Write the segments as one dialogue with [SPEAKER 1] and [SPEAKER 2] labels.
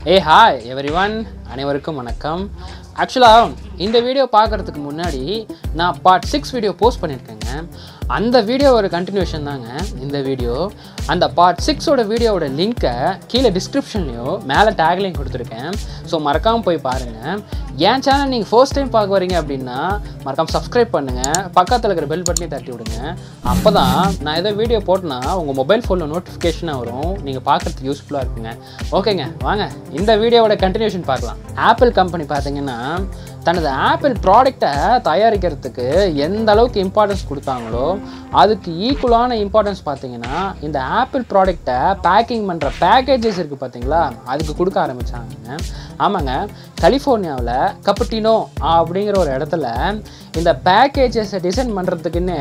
[SPEAKER 1] ஏ hi every one அனைவருக்கும் வணக்கம் ஆக்சுவலாக இந்த வீடியோ பார்க்குறதுக்கு முன்னாடி நான் பார்ட் சிக்ஸ் வீடியோ போஸ்ட் பண்ணியிருக்கேங்க அந்த வீடியோவோட கண்டினியூஷன் தாங்க இந்த வீடியோ அந்த பார்ட் சிக்ஸோட வீடியோவோட லிங்க்கை கீழே டிஸ்கிரிப்ஷன்லையோ மேலே டேக்லையும் கொடுத்துருக்கேன் ஸோ மறக்காமல் போய் பாருங்கள் என் சேனல் நீங்கள் ஃபர்ஸ்ட் டைம் பார்க்க வரீங்க அப்படின்னா மறக்காமல் சப்ஸ்கிரைப் பண்ணுங்கள் பக்கத்தில் இருக்கிற பெல் பட்டனையும் தட்டி விடுங்க அப்போ தான் நான் ஏதோ வீடியோ போட்டேன்னா உங்கள் மொபைல் ஃபோனில் நோட்டிஃபிகேஷனாக வரும் நீங்கள் பார்க்குறதுக்கு யூஸ்ஃபுல்லாக இருக்குங்க ஓகேங்க வாங்க இந்த வீடியோவோட கண்டினியூஷன் பார்க்கலாம் ஆப்பிள் கம்பெனி பார்த்தீங்கன்னா தனது ஆப்பிள் ப்ராடக்டை தயாரிக்கிறதுக்கு எந்த அளவுக்கு இம்பார்ட்டன்ஸ் கொடுத்தாங்களோ அதுக்கு ஈக்குவலான இம்பார்ட்டன்ஸ் பார்த்தீங்கன்னா இந்த ஆப்பிள் ப்ராடக்டை பேக்கிங் பண்ணுற பேக்கேஜஸ் இருக்குது பார்த்தீங்களா அதுக்கு கொடுக்க ஆரம்பித்தாங்க ஆமாங்க கலிஃபோர்னியாவில் கப்பட்டினோ அப்படிங்கிற ஒரு இடத்துல இந்த பேக்கேஜஸை டிசைன் பண்ணுறதுக்குன்னு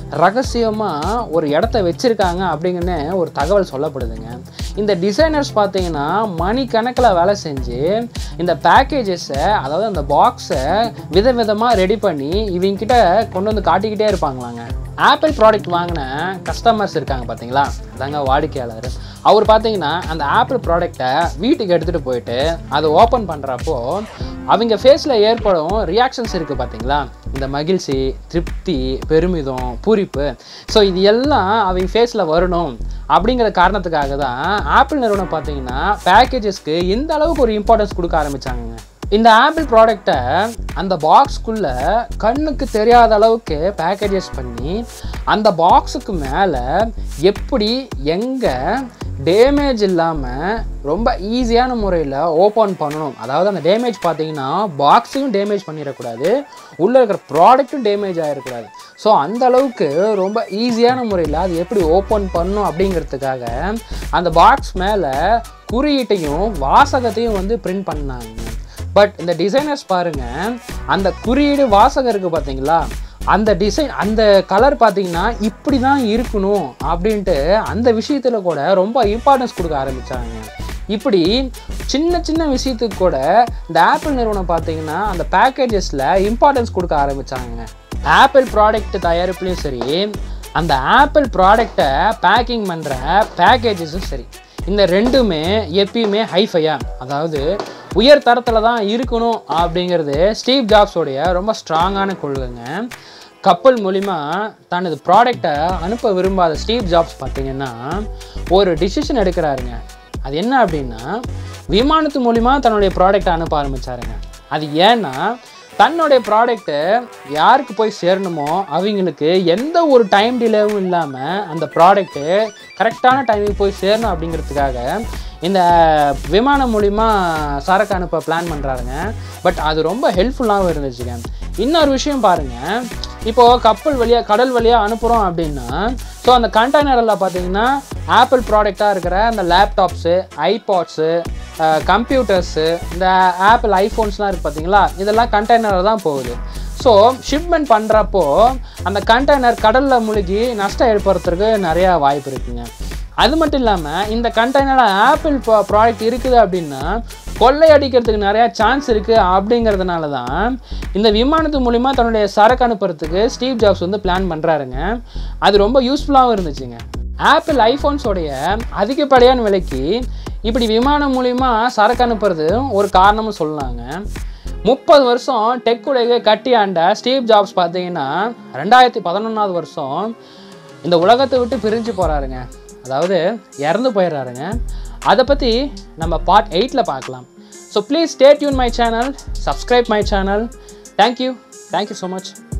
[SPEAKER 1] ரகசியமாக ஒரு இடத்த வச்சுருக்காங்க அப்படிங்கன்னு ஒரு தகவல் சொல்லப்படுதுங்க இந்த டிசைனர்ஸ் பார்த்தீங்கன்னா மணிக்கணக்கில் வேலை செஞ்சு இந்த பேக்கேஜஸை அதாவது அந்த பாக்ஸை விதவிதமாக ரெடி பண்ணி இவங்ககிட்ட கொண்டு வந்து காட்டிக்கிட்டே இருப்பாங்களாங்க ஆப்பிள் ப்ராடக்ட் வாங்கின கஸ்டமர்ஸ் இருக்காங்க பார்த்தீங்களா அதாங்க வாடிக்கையாளர் அவர் பார்த்தீங்கன்னா அந்த ஆப்பிள் ப்ராடக்டை வீட்டுக்கு எடுத்துகிட்டு போயிட்டு அதை ஓப்பன் பண்ணுறப்போ அவங்க ஃபேஸில் ஏற்படும் ரியாக்ஷன்ஸ் இருக்குது பார்த்தீங்களா இந்த மகிழ்ச்சி திருப்தி பெருமிதம் பூரிப்பு ஸோ இது எல்லாம் அவங்க ஃபேஸில் வரணும் அப்படிங்கிற காரணத்துக்காக தான் ஆப்பிள் நிறுவனம் பார்த்தீங்கன்னா பேக்கேஜஸ்க்கு இந்த அளவுக்கு ஒரு இம்பார்ட்டன்ஸ் கொடுக்க ஆரம்பித்தாங்க இந்த ஆப்பிள் ப்ராடக்டை அந்த பாக்ஸ்க்குள்ளே கண்ணுக்கு தெரியாத அளவுக்கு பேக்கேஜஸ் பண்ணி அந்த பாக்ஸுக்கு மேலே எப்படி எங்கே டேமேஜ் இல்லாமல் ரொம்ப ஈஸியான முறையில் ஓப்பன் பண்ணணும் அதாவது அந்த டேமேஜ் பார்த்தீங்கன்னா பாக்ஸையும் டேமேஜ் பண்ணிடக்கூடாது உள்ளே இருக்கிற ப்ராடக்ட்டும் டேமேஜ் ஆகிடக்கூடாது ஸோ அந்த அளவுக்கு ரொம்ப ஈஸியான முறையில் அது எப்படி ஓப்பன் பண்ணும் அப்படிங்கிறதுக்காக அந்த பாக்ஸ் மேலே குறியீட்டையும் வாசகத்தையும் வந்து பிரிண்ட் பண்ணாங்க பட் இந்த டிசைனர்ஸ் பாருங்கள் அந்த குறியீடு வாசகம் இருக்குது பார்த்தீங்களா அந்த டிசைன் அந்த கலர் பார்த்தீங்கன்னா இப்படி தான் இருக்கணும் அப்படின்ட்டு அந்த விஷயத்தில் கூட ரொம்ப இம்பார்ட்டன்ஸ் கொடுக்க ஆரம்பித்தாங்க இப்படி சின்ன சின்ன விஷயத்துக்கு கூட இந்த ஆப்பிள் நிறுவனம் பார்த்தீங்கன்னா அந்த பேக்கேஜஸில் இம்பார்ட்டன்ஸ் கொடுக்க ஆரம்பித்தாங்க ஆப்பிள் ப்ராடக்ட் தயாரிப்புலையும் சரி அந்த ஆப்பிள் ப்ராடக்டை பேக்கிங் பண்ணுற பேக்கேஜஸும் சரி இந்த ரெண்டுமே எப்பயுமே ஹைஃபையாக அதாவது உயர் தரத்தில் தான் இருக்கணும் அப்படிங்கிறது ஸ்டீவ் ஜாப்ஸோடைய ரொம்ப ஸ்ட்ராங்கான கொள்கைங்க கப்பல் மூலிமா தனது ப்ராடக்டை அனுப்ப விரும்பாத ஸ்டீவ் ஜாப்ஸ் பார்த்தீங்கன்னா ஒரு டிசிஷன் எடுக்கிறாருங்க அது என்ன அப்படின்னா விமானத்து மூலிமா தன்னுடைய ப்ராடக்டை அனுப்ப ஆரம்பித்தாருங்க அது ஏன்னா தன்னுடைய ப்ராடக்ட்டு யாருக்கு போய் சேரணுமோ அவங்களுக்கு எந்த ஒரு டைம் டிலேவும் இல்லாமல் அந்த ப்ராடக்ட்டு கரெக்டான டைமுக்கு போய் சேரணும் அப்படிங்கிறதுக்காக இந்த விமானம் மூலிமா சரக்கு அனுப்ப பிளான் பண்ணுறாருங்க பட் அது ரொம்ப ஹெல்ப்ஃபுல்லாகவும் இருந்துச்சுங்க இன்னொரு விஷயம் பாருங்கள் இப்போது கப்பல் வழியாக கடல் வழியாக அனுப்புகிறோம் அப்படின்னா ஸோ அந்த கண்டெய்னரில் பார்த்தீங்கன்னா ஆப்பிள் ப்ராடக்டாக இருக்கிற அந்த லேப்டாப்ஸு ஐபாட்ஸு கம்ப்யூட்டர்ஸு இந்த ஆப்பிள் ஐஃபோன்ஸ்லாம் இருக்குது பார்த்தீங்களா இதெல்லாம் கண்டெய்னரில் தான் போகுது ஸோ ஷிப்மெண்ட் பண்ணுறப்போ அந்த கண்டெய்னர் கடலில் முழுகி நஷ்டம் ஏற்படுறதுக்கு நிறையா வாய்ப்பு இருக்குங்க அது மட்டும் இல்லாமல் இந்த கண்டெய்னரில் ஆப்பிள் ப்ராடக்ட் இருக்குது அப்படின்னா கொள்ளை அடிக்கிறதுக்கு நிறையா சான்ஸ் இருக்குது அப்படிங்கிறதுனால தான் இந்த விமானத்து மூலிமா தன்னுடைய சரக்கு அனுப்புறதுக்கு ஸ்டீவ் ஜாப்ஸ் வந்து பிளான் பண்ணுறாருங்க அது ரொம்ப யூஸ்ஃபுல்லாகவும் இருந்துச்சுங்க ஆப்பிள் ஐஃபோன்ஸோடைய அதிகப்படியான விலைக்கு இப்படி விமானம் மூலிமா சரக்கு அனுப்புறது ஒரு காரணமும் சொல்லலாங்க முப்பது வருஷம் டெக் உலகை கட்டி ஆண்ட ஸ்டீவ் ஜாப்ஸ் பார்த்தீங்கன்னா ரெண்டாயிரத்தி பதினொன்றாவது வருஷம் இந்த உலகத்தை விட்டு பிரிஞ்சு போகிறாருங்க அதாவது இறந்து போயிடுறாருங்க அதை பற்றி நம்ம பார்ட் எயிட்டில் பார்க்கலாம் so please stay tuned my channel subscribe my channel thank you thank you so much